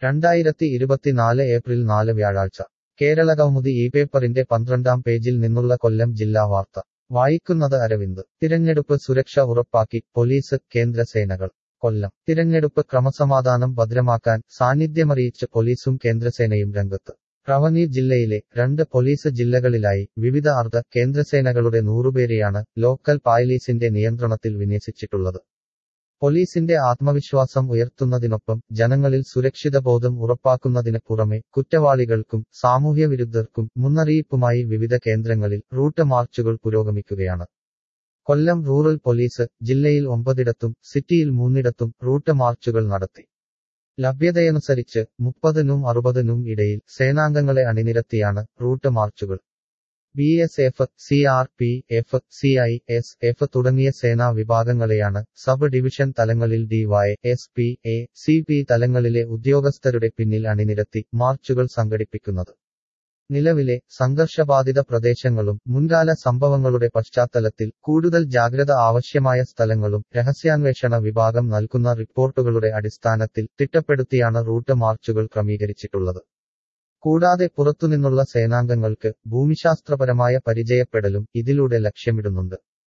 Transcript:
രണ്ടായിരത്തി ഇരുപത്തിനാല് ഏപ്രിൽ നാല് വ്യാഴാഴ്ച കേരളകൗമുദി ഈ പേപ്പറിന്റെ പന്ത്രണ്ടാം പേജിൽ നിന്നുള്ള കൊല്ലം ജില്ലാ വാർത്ത വായിക്കുന്നത് അരവിന്ദ് തിരഞ്ഞെടുപ്പ് സുരക്ഷ ഉറപ്പാക്കി പോലീസ് കേന്ദ്രസേനകൾ കൊല്ലം തിരഞ്ഞെടുപ്പ് ക്രമസമാധാനം ഭദ്രമാക്കാൻ സാന്നിധ്യമറിയിച്ച് പോലീസും കേന്ദ്രസേനയും രംഗത്ത് റവന്യൂ ജില്ലയിലെ രണ്ട് പോലീസ് ജില്ലകളിലായി വിവിധ അർദ്ധ കേന്ദ്രസേനകളുടെ നൂറുപേരെയാണ് ലോക്കൽ പായലീസിന്റെ നിയന്ത്രണത്തിൽ വിന്യസിച്ചിട്ടുള്ളത് പോലീസിന്റെ ആത്മവിശ്വാസം ഉയർത്തുന്നതിനൊപ്പം ജനങ്ങളിൽ സുരക്ഷിതബോധം ഉറപ്പാക്കുന്നതിന് പുറമെ കുറ്റവാളികൾക്കും സാമൂഹ്യവിരുദ്ധർക്കും മുന്നറിയിപ്പുമായി വിവിധ കേന്ദ്രങ്ങളിൽ റൂട്ട് മാർച്ചുകൾ പുരോഗമിക്കുകയാണ് കൊല്ലം റൂറൽ പോലീസ് ജില്ലയിൽ ഒമ്പതിടത്തും സിറ്റിയിൽ മൂന്നിടത്തും റൂട്ട് മാർച്ചുകൾ നടത്തി ലഭ്യതയനുസരിച്ച് മുപ്പതിനും അറുപതിനും ഇടയിൽ സേനാംഗങ്ങളെ അണിനിരത്തിയാണ് റൂട്ട് മാർച്ചുകൾ B S F C R P F C I S F തുടങ്ങിയ സേനാ വിഭാഗങ്ങളെയാണ് സബ് ഡിവിഷൻ തലങ്ങളിൽ Dy S P A C P തലങ്ങളിലെ ഉദ്യോഗസ്ഥരുടെ പിന്നിൽ അണിനിരത്തി മാർച്ചുകൾ സംഘടിപ്പിക്കുന്നത് നിലവിലെ സംഘർഷബാധിത പ്രദേശങ്ങളും മുൻകാല സംഭവങ്ങളുടെ പശ്ചാത്തലത്തിൽ കൂടുതൽ ജാഗ്രത ആവശ്യമായ സ്ഥലങ്ങളും രഹസ്യാന്വേഷണ വിഭാഗം നൽകുന്ന റിപ്പോർട്ടുകളുടെ അടിസ്ഥാനത്തിൽ തിട്ടപ്പെടുത്തിയാണ് റൂട്ട് മാർച്ചുകൾ ക്രമീകരിച്ചിട്ടുള്ളത് കൂടാതെ പുറത്തുനിന്നുള്ള സേനാംഗങ്ങൾക്ക് ഭൂമിശാസ്ത്രപരമായ പരിചയപ്പെടലും ഇതിലൂടെ ലക്ഷ്യമിടുന്നുണ്ട്